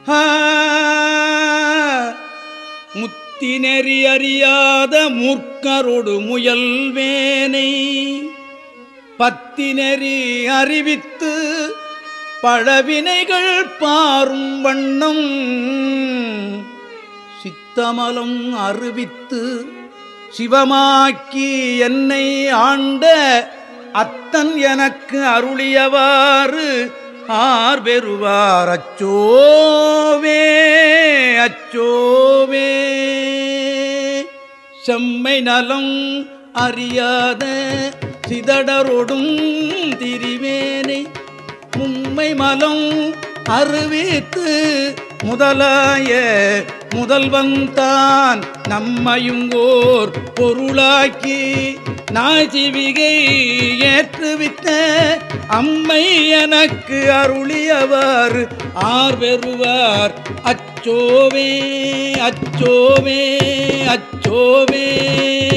ஆ, முத்தினெறி அறியாத மூர்க்கரொடு முயல்வேனை பத்தினெறி அறிவித்து பழவினைகள் பாரும் வண்ணம் சித்தமலம் அறிவித்து சிவமாக்கி என்னை ஆண்ட அத்தன் எனக்கு அருளியவாறு ஆர் பெறுவார் அச்சோவே அச்சோவே செம்மை நலம் அறியாத சிதடரொடும் திரிவேனை மும்மை மலம் அறிவித்து முதலாய முதல்வந்தான் நம்மையுங்கோர் பொருளாக்கி நாசிவிகை ஏற்றுவித்த அம்மை எனக்கு அருளியவர் ஆர் பெறுவார் அச்சோவே அச்சோவே அச்சோவே